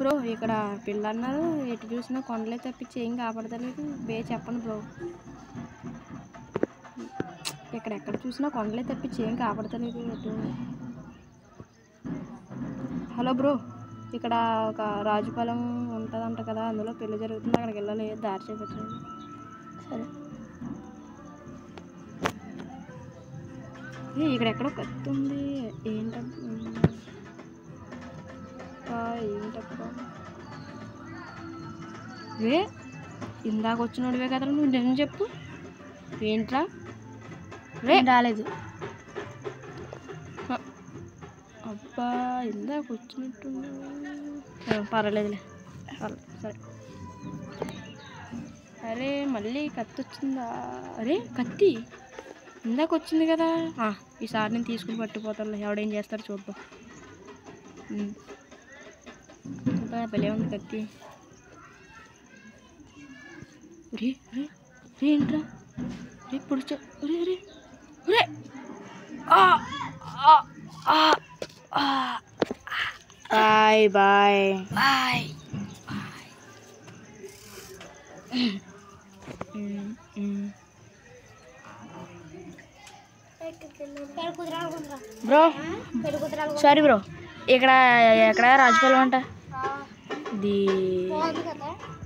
Bro ఇక్కడ పిల్ల అన్నారు ఎటు చూసినా కొండలే తప్పించి ఏం కాపాడతలేదు బే చెప్పండి బ్రో ఇక్కడ ఎక్కడ చూసినా కొండలే తప్పించి ఏం కాపాడతలేదు ఎటు హలో బ్రో ఇక్కడ ఒక రాజుపాలెం ఉంటుందంట కదా అందులో పెళ్లి జరుగుతుంది అక్కడికి వెళ్ళాలి దారి చేపించండి సరే ఏ, ఇక్కడ ఎక్కడో కత్తి ఉంది ఏంటబ్బా ఏంటబ్బా వే ఇందాక వచ్చినోడివే కదా నువ్వు నిజం చెప్పు ఏంట్రా రే రాలేదు అబ్బా ఇందాక వచ్చినట్టు పర్వాలేదులే పర్లేదు సరే అరే మళ్ళీ కత్తి వచ్చిందా అరే కత్తి ఇందాక వచ్చింది కదా ఆ, ఈసారి నేను తీసుకుని పట్టుకుపోతాను ఎవడేం చేస్తాడు చూద్దాం ఉమ్. అబ్బా, భలే ఉంది కత్తి రే రే రే ఏంట్రా రే పొడిచా రే రే రే ఆ ఆ ఆ ఆ bye bye bye bro sorry bro ఇక్కడ ఎక్కడ రాజపాలెం అంట ఇది